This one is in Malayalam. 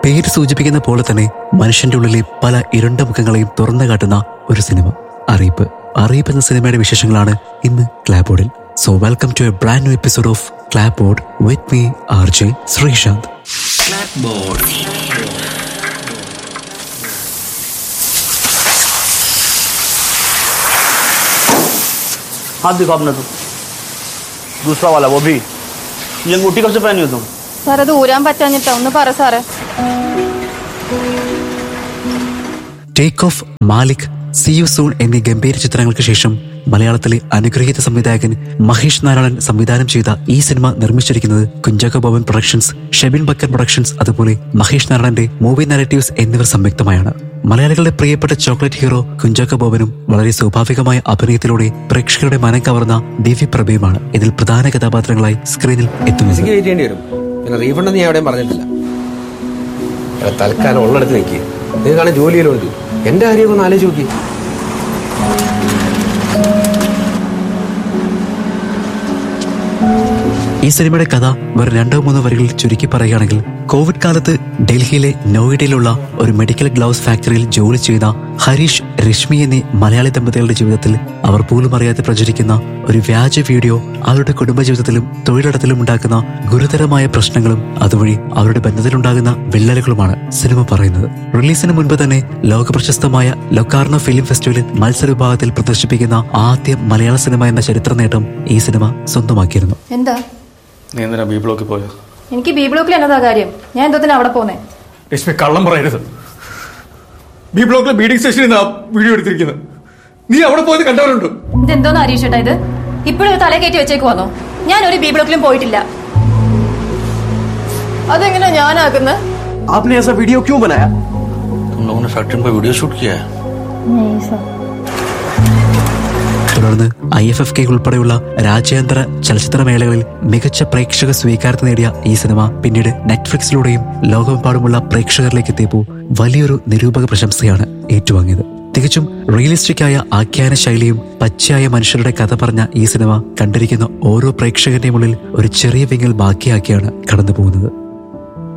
പേര് സൂചിപ്പിക്കുന്ന പോലെ തന്നെ മനുഷ്യന്റെ ഉള്ളിലെ പല ഇരുണ്ട മുഖങ്ങളെയും തുറന്നു കാട്ടുന്ന ഒരു സിനിമ അറിയിപ്പ് അറിയിപ്പ് എന്ന സിനിമയുടെ വിശേഷങ്ങളാണ് ഇന്ന് ക്ലാബോർഡിൽ so welcome to a brand new episode of Clapboard with me RJ ജെ ശ്രീശാന്ത് हाथ दिखाओ अपना तुम दूसरा वाला वो भी ये अंगूठी कब से पहनी हो तुम സാർ അത് ഊരാൻ പറ്റാഞ്ഞിട്ടാ ഒന്ന് പറ സാറേ take off Malik C U soon എന്നീ ഗംഭീര ചിത്രങ്ങൾക്ക് ശേഷം മലയാളത്തിലെ അനുഗ്രഹീത സംവിധായകൻ മഹേഷ് നാരായണൻ സംവിധാനം ചെയ്ത ഈ സിനിമ നിർമ്മിച്ചിരിക്കുന്നത് കുഞ്ചാക്കോ ബോബൻ പ്രൊഡക്ഷൻസ് ഷെബിൻ ബക്കർ പ്രൊഡക്ഷൻസ് അതുപോലെ മഹേഷ് നാരായണന്റെ മൂവി നാരറ്റീവ്സ് എന്നിവർ സംയുക്തമായാണ് മലയാളികളുടെ പ്രിയപ്പെട്ട ചോക്ലേറ്റ് ഹീറോ കുഞ്ചാക്കോ ബോബനും വളരെ സ്വാഭാവികമായ അഭിനയത്തിലൂടെ പ്രേക്ഷകരുടെ മനം കവർന്ന ദിവ്യപ്രഭയുമാണ് ഇതിൽ പ്രധാന കഥാപാത്രങ്ങളായി സ്ക്രീനിൽ എത്തുന്നത് പൈസക്ക് വെയിറ്റ് ചെയ്യേണ്ടി വരും പിന്നെ റീഫണ്ട് നീ എവിടെയും പറഞ്ഞിട്ടില്ല എടാ, തൽക്കാലം ഉള്ളിടത്ത് നിൽക്കുക നിങ്ങൾക്കാണ് ജോലിയിലും ഉണ്ട് എന്റെ കാര്യമൊക്കെ ഒന്ന് ആലോചിച്ച് നോക്കി ഈ സിനിമയുടെ കഥ വെറും രണ്ടോ മൂന്നോ വരികളിൽ ചുരുക്കി പറയുകയാണെങ്കിൽ കോവിഡ് കാലത്ത് ഡൽഹിയിലെ നോയിഡയിലുള്ള ഒരു മെഡിക്കൽ ഗ്ലൗസ് ഫാക്ടറിയിൽ ജോലി ചെയ്ത ഹരീഷ് രശ്മി എന്നീ മലയാളി ദമ്പതികളുടെ ജീവിതത്തിൽ അവർ പോലും അറിയാതെ പ്രചരിക്കുന്ന ഒരു വ്യാജ വീഡിയോ അവരുടെ കുടുംബജീവിതത്തിലും തൊഴിലിടത്തിലും ഉണ്ടാക്കുന്ന ഗുരുതരമായ പ്രശ്നങ്ങളും അതുവഴി അവരുടെ ബന്ധത്തിലുണ്ടാകുന്ന വിള്ളലുകളുമാണ് സിനിമ പറയുന്നത് റിലീസിന് മുൻപ് തന്നെ ലോകപ്രശസ്തമായ ലൊക്കാർണോ ഫിലിം ഫെസ്റ്റിവലിൽ മത്സര വിഭാഗത്തിൽ പ്രദർശിപ്പിക്കുന്ന ആദ്യ മലയാള സിനിമ എന്ന ചരിത്ര നേട്ടം ഈ സിനിമ സ്വന്തമാക്കിയിരുന്നു എന്താ നീ എന്തിനാ ബി ബ്ലോക്കിൽ പോയത് എനിക്ക് ബി ബ്ലോക്കിൽ എന്നതാ കാര്യം ഞാൻ എന്തോത്തിന് അവിടെ പോന്നേ രശ്മി കള്ളം പറയരുത് ബി ബ്ലോക്കിലെ ബീഡിംഗ് സ്റ്റേഷനിൽ നിന്ന് വീഡിയോ എടുത്തിരിക്കുന്നത് നീ അവിടെ പോയത് കണ്ടവരുണ്ട് ഇതെന്തോന്ന് ഹരീഷേട്ടാ ഇത് ഇപ്പോഴും ഇത് തലേ കയറ്റി വെച്ചേക്ക് വന്നോ ഞാൻ ഒരു ബി ബ്ലോക്കിലും പോയിട്ടില്ല അതെങ്ങനെയാ ഞാനാക്കുന്നത് आपने ऐसा वीडियो क्यों बनाया तुम लोगों ने फैक्ट्री में वीडियो शूट किया है തുടർന്ന് ഐ എഫ് എഫ് കെ ഉൾപ്പെടെയുള്ള രാജ്യാന്തര ചലച്ചിത്രമേളകളിൽ മികച്ച പ്രേക്ഷക സ്വീകാര്യത നേടിയ ഈ സിനിമ പിന്നീട് നെറ്റ്ഫ്ലിക്സിലൂടെയും ലോകമെമ്പാടുമുള്ള പ്രേക്ഷകരിലേക്ക് എത്തിയപ്പോൾ വലിയൊരു നിരൂപക പ്രശംസയാണ് ഏറ്റുവാങ്ങിയത് തികച്ചും റിയലിസ്റ്റിക് ആയ ആഖ്യാന ശൈലിയും പച്ചയായ മനുഷ്യരുടെ കഥ പറഞ്ഞ ഈ സിനിമ കണ്ടിരിക്കുന്ന ഓരോ പ്രേക്ഷകന്റെയും ഉള്ളിൽ ഒരു ചെറിയ വിങ്ങൽ ബാക്കിയാക്കിയാണ് കടന്നു പോകുന്നത്